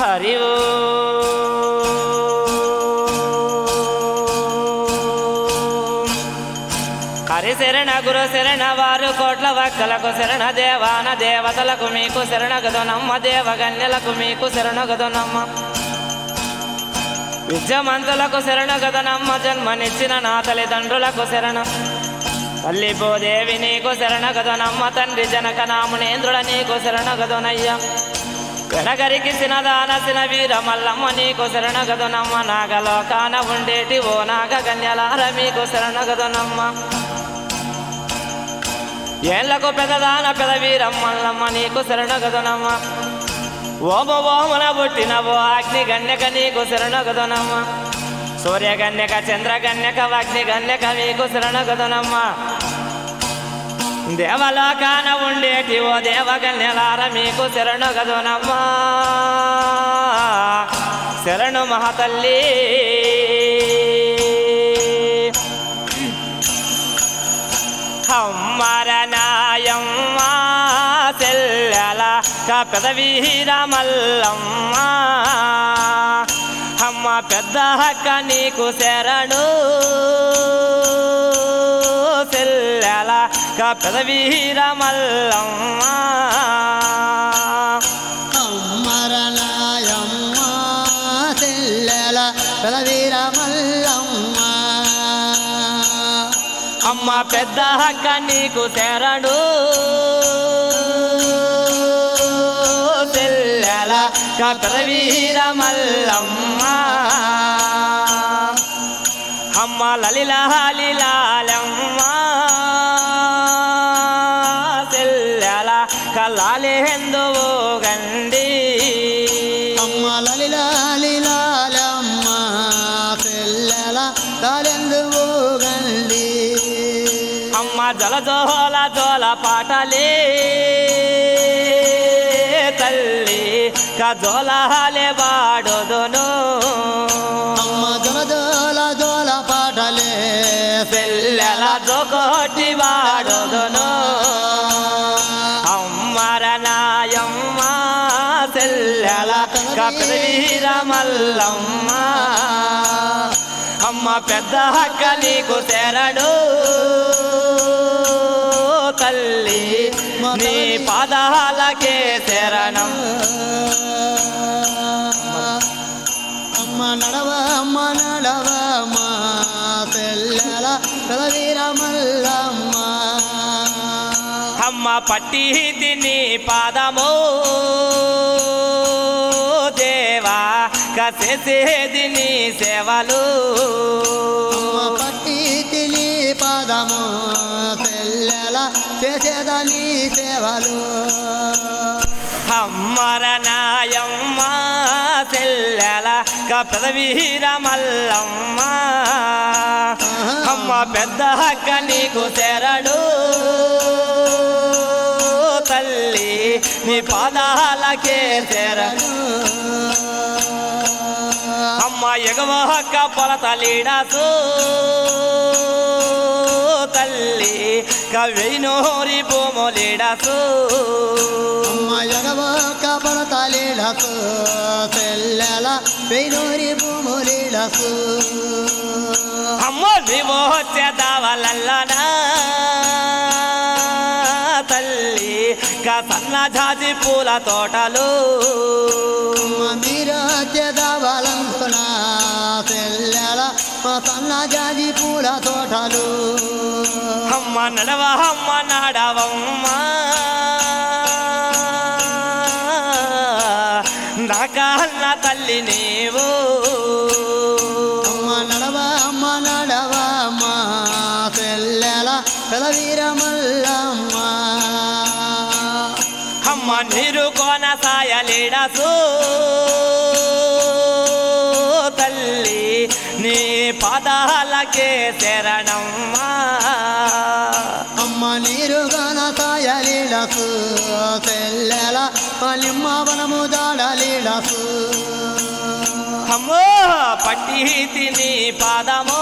హరి ఓం. హరి శరణ గురు శరణ వారు కోట్ల వక్కలకు శరణ దేవాన దేవతలకు మీకు శరణ గదునమ్మ దేవగన్యలకు మీకు శరణ గదునమ్మ విద్యమంతులకు శరణ గదనమ్మ జన్మనిచ్చిన నా తల్లిదండ్రులకు శరణ తల్లి భూదేవి నీకు శరణ గదనమ్మ తండ్రి జనక నామునేంద్రుడ నీకు శరణ గదనయ్య వెనగరికి సినదానసిన వీర మల్లమ్మ నీకు శరణ గదనమ్మ నాగలోకాన ఉండేటి ఓ నాగ కన్యలార మీకు శరణ గదనమ్మ ఏళ్లకు పెదదాన పెద వీరమ్మల్లమ్మ నీకు శరణ గదనమ్మ ఓమ ఓమన పుట్టిన ఓ అగ్ని గన్యక నీకు శరణ గదనమ్మ సూర్య గన్యక చంద్ర గన్యక అగ్ని గన్యక మీకు శరణ గదనమ్మ దేవలోకాన ఉండేటి ఓ దేవగన్యలార మీకు శరణు గదునమ్మ శరణు మహతల్లి హమ్మరనాయమ్మ సెల్లెల కపెద వీరమల్లమ్మ అమ్మ పెద్ద హక్క నీకు శరణు సెల్లెల కపెద వీరమల్లమ్మ అమ్మరనాయమ్మ చెల్లెల పెదవీర మల్లమ్మ అమ్మ పెద్ద హక్క నీకు శరణు సెల్లెల కపెద వీరమల్లమ్మ అమ్మ లలిల హాలిలాలమ్మ సెల్లెల కలాలేందువు గండి అమ్మ లలిలాలిలాలమ్మ చెల్లెల దాలెందువు గండి అమ్మ జల జోల జోల పాటలే తల్లి కజోలహాలే బాడోదును అమ్మ జల జోల జోల పాటలే పిల్లల జోకోటి వాడోదును అమ్మర నాయమ్మ సెల్లెల కపివీర మల్లమ్మ అమ్మ పెద్ద హక్క నీకు తెరడు తల్లి నీ పాదాలకే శరణం అమ్మ నడవ అమ్మ నడవ అమ్మ తెల్లల పెదవీర మల్లమ్మ అమ్మ పట్టి తిని పాదము దేవా కసేసేది నీ సేవలు అమ్మ పట్టి తిని పాదము తెల్లల చేసేదని సేవలు అమ్మర నాయమ్మ సెల్లెల కపెద వీర మల్లమ్మ అమ్మ పెద్ద హక్క నీకు శరణు తల్లి నీ పాదాలకే శరణు అమ్మ ఎగవ హక్క పొలతలీడాసు తల్లి కవినోరి భూములీడాసు అమ్మ ఎగవ కబడతలీడసు తెల్లల పెయినూరి భూములీడసు అమ్మ నీవో చేదావలల్లనా తల్లి కసన్న జాజి పూల తోటలు అమ్మ మీరు చేదవలంతున తెల్లల మా సన్న జాజి పూల తోటలు అమ్మ నడవ అమ్మ నడవమ్మ నాకన్న తల్లి నీవు అమ్మ నడవ అమ్మ నడవ అమ్మ తెల్లెల పెదవీర మల్లమ్మ అమ్మ నీరు కోన సాయలీడసు తల్లి నీ పాదాలకే శరణమ్మా అమ్మ నీరు గన సాయలీడసు తెల్లెల పలిమ్మ వనము దాడలీడసు అమ్మో పట్టి తిని పాదమో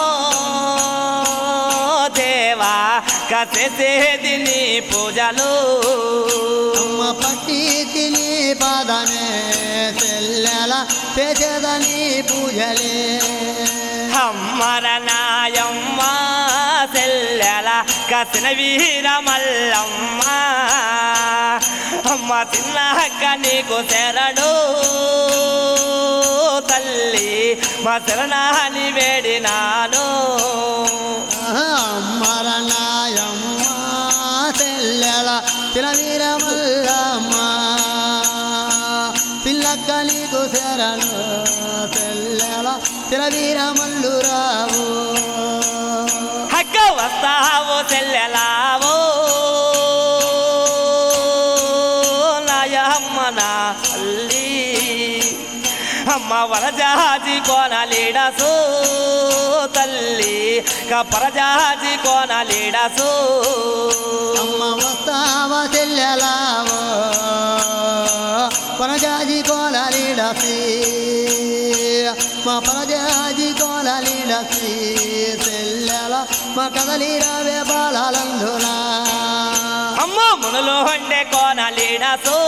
దేవా కసేది నీ పూజలు అమ్మ పట్టి తిని పాదమే తెల్ల చెల్లెల చేసేదని పూజలే అమ్మర నాయమ్మ సెల్లెల కసిన వీర మల్లమ్మ అమ్మ చిన్నక్క నీకు శరణు తల్లి మా శరణాన్ని వేడినాను మరణాయమ్మ చెల్లెల చిరవీరమల్లమ్మ పిల్లక్క నీకు శరణు చెల్లెల చిరవీరమల్లు రావు హక్క వస్తావో చెల్లెలావో నాయమ్మ నా తల్లి అమ్మ వరజాజి కోనలీడసు తల్లి కపరజాజి కోనలీడసు అమ్మ వస్తావ చెల్లెలావో పరజాజి కోలలీడసి మా పరజాజి కోలలీడసి చెల్లెల మా కదలిరావే బాలందునా అమ్మ మునులు ఉండే కోనలీడసు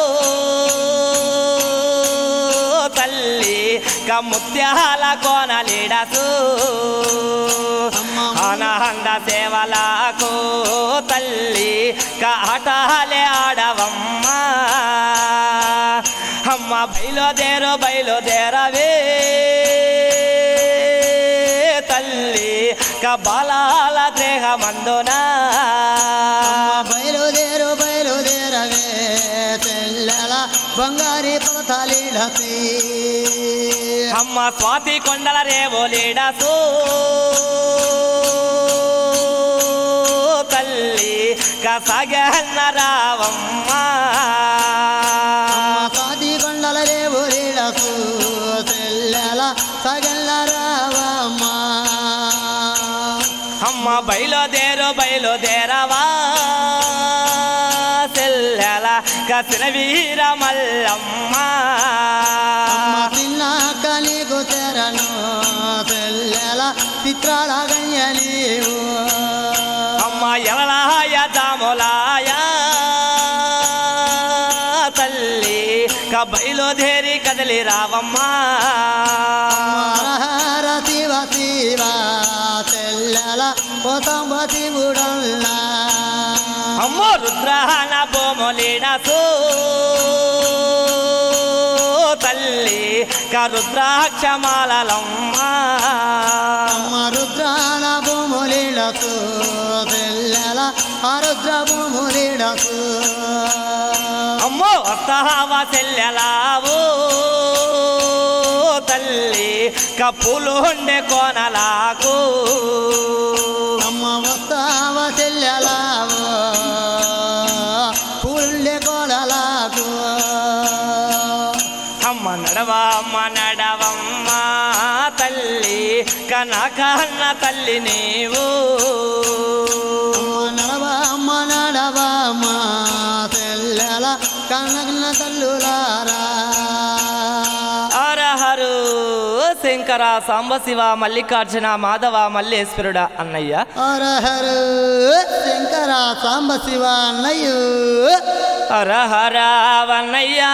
తల్లి కముత్యాల కోనలీడసు ఆనంద సేవలకు తల్లి కాటాలే ఆడవమ్మ అమ్మ బయలుదేరు బయలుదేరవే తల్లి కబాలాల దేహమందునా బయలుదేరు బయలుదేరవే తెల్లల బంగారి పడతాలీడసి అమ్మ స్వాతి కొండల రేవోలీడసు తల్లి కసగన్న రావమ్మ సాది కొండల రేవు రీడసు తెల్లల సగల్ల రావమ్మ అమ్మ బయలుదేరు బయలుదేరవా సెల్లెల కసిన వీర మల్లమ్మ అమ్మ తిన్నాక నీకు తెరను తెల్లల చిత్రాల గయ్య నీవు అమ్మ ఎలలాయ దాములాయ తల్లి క బయలుదేరి కదలి రావమ్మా హర శివ శివ తెల్లల పోతంబ శివుడల్లా అమ్మో రుద్రహన బొమ్మలీడసు తల్లి క రుద్రాక్షమాలమ్మ అమ్మ రుద్రాల భూములీడసు తెల్లల అరుద్ర భూములీడసు అమ్మో వస్తావ చెల్లెలావు తల్లి కప్పులు ఉండే కోనలాకు అమ్మ వస్తావ తెల్లలావు పుల్లె కొలలాకు అమ్మ నడవా అమ్మ నడవమ్మ తల్లి కనకన్న తల్లి నీవు అమ్మ నడవ అమ్మ నడవమ్మ తెల్లల కన్నగిన తల్లులారా హరహరు శంకర సాంబశివ మల్లికార్జున మాధవ మల్లేశ్వరుడ అన్నయ్య హరహరు శంకర సాంబ శివ అన్నయ్యు హరహరావన్నయ్యా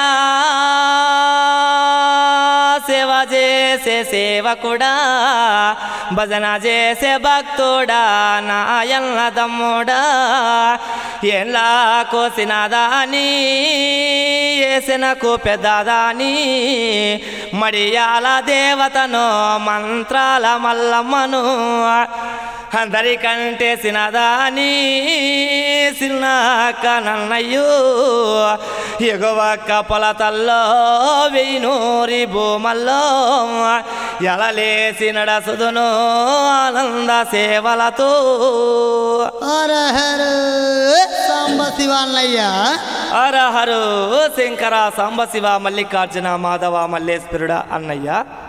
సేవ చేసే సేవకుడా భజన చేసే భక్తుడా నాయన్న తమ్ముడా ఎలా కోసినదాని ఏసినకు పెద్దదాని మడియాల దేవతను మంత్రాల మల్లమ్మను అందరికంటే సినదాని సిన్నాక నన్నయ్యో ఎగువక్క పొలతల్లో వెయ్యి నూరి భూమల్లో ఎలలేసి నడసుదును ఆనంద సేవలతో హరహరు సాంబ శివ అన్నయ్య హరహరు శంకర సాంబశివ మల్లికార్జున మాధవ మల్లేశ్వరుడ అన్నయ్య